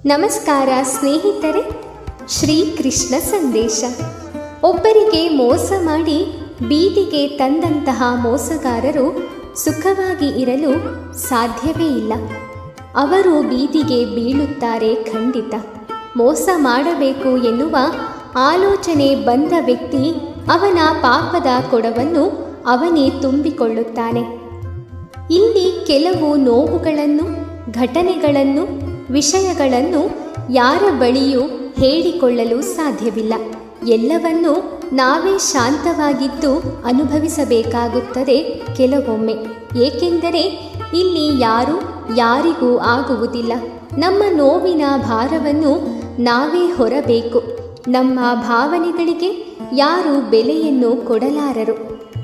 ನಮಸ್ಕಾರ ಸ್ನೇಹಿತರೆ ಶ್ರೀಕೃಷ್ಣ ಸಂದೇಶ ಒಬ್ಬರಿಗೆ ಮೋಸ ಮಾಡಿ ಬೀದಿಗೆ ತಂದಂತಹ ಮೋಸಗಾರರು ಸುಖವಾಗಿ ಇರಲು ಸಾಧ್ಯವೇ ಇಲ್ಲ ಅವರು ಬೀದಿಗೆ ಬೀಳುತ್ತಾರೆ ಖಂಡಿತ ಮೋಸ ಮಾಡಬೇಕು ಎನ್ನುವ ಆಲೋಚನೆ ಬಂದ ವ್ಯಕ್ತಿ ಅವನ ಪಾಪದ ಕೊಡವನ್ನು ಅವನೇ ತುಂಬಿಕೊಳ್ಳುತ್ತಾನೆ ಇಲ್ಲಿ ಕೆಲವು ನೋವುಗಳನ್ನು ಘಟನೆಗಳನ್ನು ವಿಷಯಗಳನ್ನು ಯಾರ ಬಳಿಯೂ ಹೇಳಿಕೊಳ್ಳಲು ಸಾಧ್ಯವಿಲ್ಲ ಎಲ್ಲವನ್ನೂ ನಾವೇ ಶಾಂತವಾಗಿದ್ದು ಅನುಭವಿಸಬೇಕಾಗುತ್ತದೆ ಕೆಲವೊಮ್ಮೆ ಏಕೆಂದರೆ ಇಲ್ಲಿ ಯಾರು ಯಾರಿಗೂ ಆಗುವುದಿಲ್ಲ ನಮ್ಮ ನೋವಿನ ಭಾರವನ್ನು ನಾವೇ ಹೊರಬೇಕು ನಮ್ಮ ಭಾವನೆಗಳಿಗೆ ಯಾರು ಬೆಲೆಯನ್ನು ಕೊಡಲಾರರು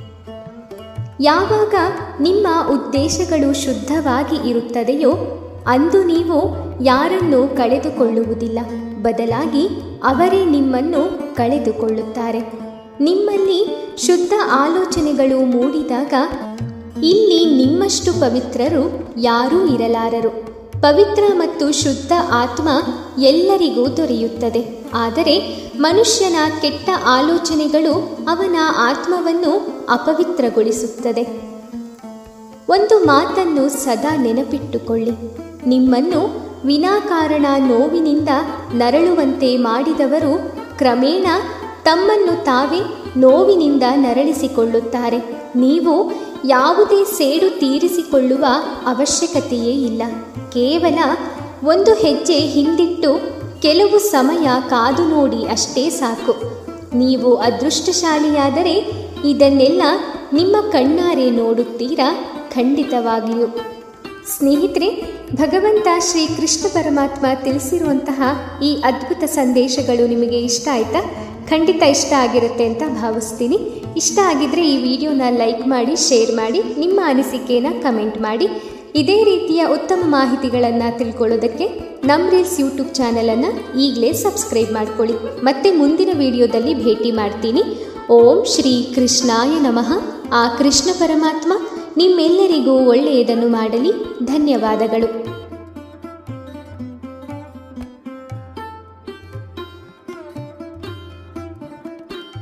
ಯಾವಾಗ ನಿಮ್ಮ ಉದ್ದೇಶಗಳು ಶುದ್ಧವಾಗಿ ಇರುತ್ತದೆಯೋ ಅಂದು ನೀವು ಯಾರನ್ನು ಕಳೆದುಕೊಳ್ಳುವುದಿಲ್ಲ ಬದಲಾಗಿ ಅವರೇ ನಿಮ್ಮನ್ನು ಕಳೆದುಕೊಳ್ಳುತ್ತಾರೆ ನಿಮ್ಮಲ್ಲಿ ಶುದ್ಧ ಆಲೋಚನೆಗಳು ಮೂಡಿದಾಗ ಇಲ್ಲಿ ನಿಮ್ಮಷ್ಟು ಪವಿತ್ರರು ಯಾರೂ ಇರಲಾರರು ಪವಿತ್ರ ಮತ್ತು ಶುದ್ಧ ಆತ್ಮ ಎಲ್ಲರಿಗೂ ದೊರೆಯುತ್ತದೆ ಆದರೆ ಮನುಷ್ಯನ ಕೆಟ್ಟ ಆಲೋಚನೆಗಳು ಅವನ ಆತ್ಮವನ್ನು ಅಪವಿತ್ರಗೊಳಿಸುತ್ತದೆ ಒಂದು ಮಾತನ್ನು ಸದಾ ನೆನಪಿಟ್ಟುಕೊಳ್ಳಿ ನಿಮ್ಮನ್ನು ವಿನಾಕಾರಣ ನೋವಿನಿಂದ ನರಳುವಂತೆ ಮಾಡಿದವರು ಕ್ರಮೇಣ ತಮ್ಮನ್ನು ತಾವೇ ನೋವಿನಿಂದ ನರಳಿಸಿಕೊಳ್ಳುತ್ತಾರೆ ನೀವು ಯಾವುದೇ ಸೇಡು ತೀರಿಸಿಕೊಳ್ಳುವ ಅವಶ್ಯಕತೆಯೇ ಇಲ್ಲ ಕೇವಲ ಒಂದು ಹೆಜ್ಜೆ ಹಿಂದಿಟ್ಟು ಕೆಲವು ಸಮಯ ಕಾದು ನೋಡಿ ಅಷ್ಟೇ ಸಾಕು ನೀವು ಅದೃಷ್ಟಶಾಲಿಯಾದರೆ ಇದನ್ನೆಲ್ಲ ನಿಮ್ಮ ಕಣ್ಣಾರೆ ನೋಡುತ್ತೀರಾ ಖಂಡಿತವಾಗಿಯೂ ಸ್ನೇಹಿತರೆ ಭಗವಂತ ಶ್ರೀ ಕೃಷ್ಣ ಪರಮಾತ್ಮ ತಿಳಿಸಿರುವಂತಹ ಈ ಅದ್ಭುತ ಸಂದೇಶಗಳು ನಿಮಗೆ ಇಷ್ಟ ಆಯ್ತಾ ಖಂಡಿತ ಇಷ್ಟ ಆಗಿರುತ್ತೆ ಅಂತ ಭಾವಿಸ್ತೀನಿ ಇಷ್ಟ ಆಗಿದ್ರೆ ಈ ವಿಡಿಯೋನ ಲೈಕ್ ಮಾಡಿ ಶೇರ್ ಮಾಡಿ ನಿಮ್ಮ ಅನಿಸಿಕೆನ ಕಮೆಂಟ್ ಮಾಡಿ ಇದೇ ರೀತಿಯ ಉತ್ತಮ ಮಾಹಿತಿಗಳನ್ನು ತಿಳ್ಕೊಳ್ಳೋದಕ್ಕೆ ನಮ್ಮ ರೀಲ್ಸ್ ಯೂಟ್ಯೂಬ್ ಚಾನಲನ್ನು ಈಗಲೇ ಸಬ್ಸ್ಕ್ರೈಬ್ ಮಾಡ್ಕೊಳ್ಳಿ ಮತ್ತೆ ಮುಂದಿನ ವಿಡಿಯೋದಲ್ಲಿ ಭೇಟಿ ಮಾಡ್ತೀನಿ ಓಂ ಶ್ರೀ ಕೃಷ್ಣಾಯ ನಮಃ ಆ ಕೃಷ್ಣ ಪರಮಾತ್ಮ ನಿಮ್ಮೆಲ್ಲರಿಗೂ ಒಳ್ಳೆಯದನ್ನು ಮಾಡಲಿ ಧನ್ಯವಾದಗಳು